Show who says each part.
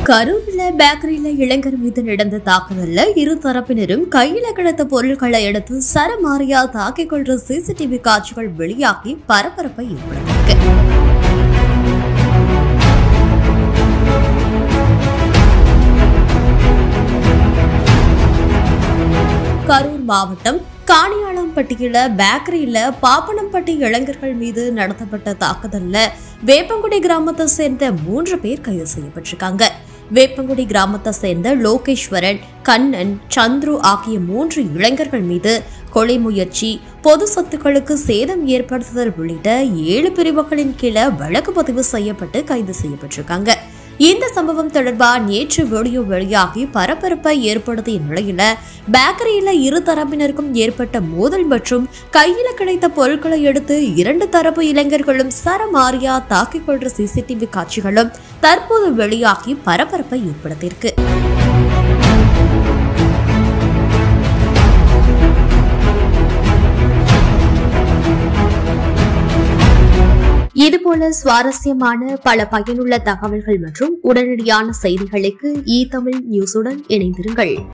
Speaker 1: கரூர்ல பேக்கரியில இளைஞர் மீது நடந்த தாக்குதல்ல இரு தரப்பினரும் கையில கிடந்த பொருட்களை எடுத்து சரமாரியா தாக்கிக் கொள்ற சிசிடிவி காட்சிகள் வெளியாகி பரபரப்பை ஏற்படுத்தியிருக்கு கரூர் மாவட்டம் காணியாளம்பட்டியில பேக்கரியில பாப்பனம்பட்டி இளைஞர்கள் மீது நடத்தப்பட்ட தாக்குதல்ல வேப்பங்குடி கிராமத்தை சேர்ந்த மூன்று பேர் கைது செய்யப்பட்டிருக்காங்க வேப்பங்குடி கிராமத்தை சேர்ந்த லோகேஸ்வரன் கண்ணன் சந்துரு ஆகிய மூன்று இளைஞர்கள் மீது கொலை முயற்சி பொது சொத்துக்களுக்கு சேதம் ஏற்படுத்துதல் உள்ளிட்ட ஏழு பிரிவுகளின் கீழே வழக்கு பதிவு செய்யப்பட்டு கைது செய்யப்பட்டிருக்காங்க இந்த சம்பவம் தொடர்பா நேற்று வீடியோ வெளியாகி பரபரப்பை ஏற்படுத்திய நிலையில பேக்கரியில இரு தரப்பினருக்கும் ஏற்பட்ட மோதல் மற்றும் கையில கிடைத்த பொருட்களை எடுத்து இரண்டு தரப்பு இளைஞர்களும் சரமாரியா தாக்கிக் கொள்ற சிசிடிவி காட்சிகளும் தற்போது வெளியாகி பரபரப்பை ஏற்படுத்தியிருக்கு இதுபோல சுவாரஸ்யமான பல பயனுள்ள தகவல்கள் மற்றும் உடனடியான செய்திகளுக்கு இ தமிழ் நியூஸுடன் இணைந்திருங்கள்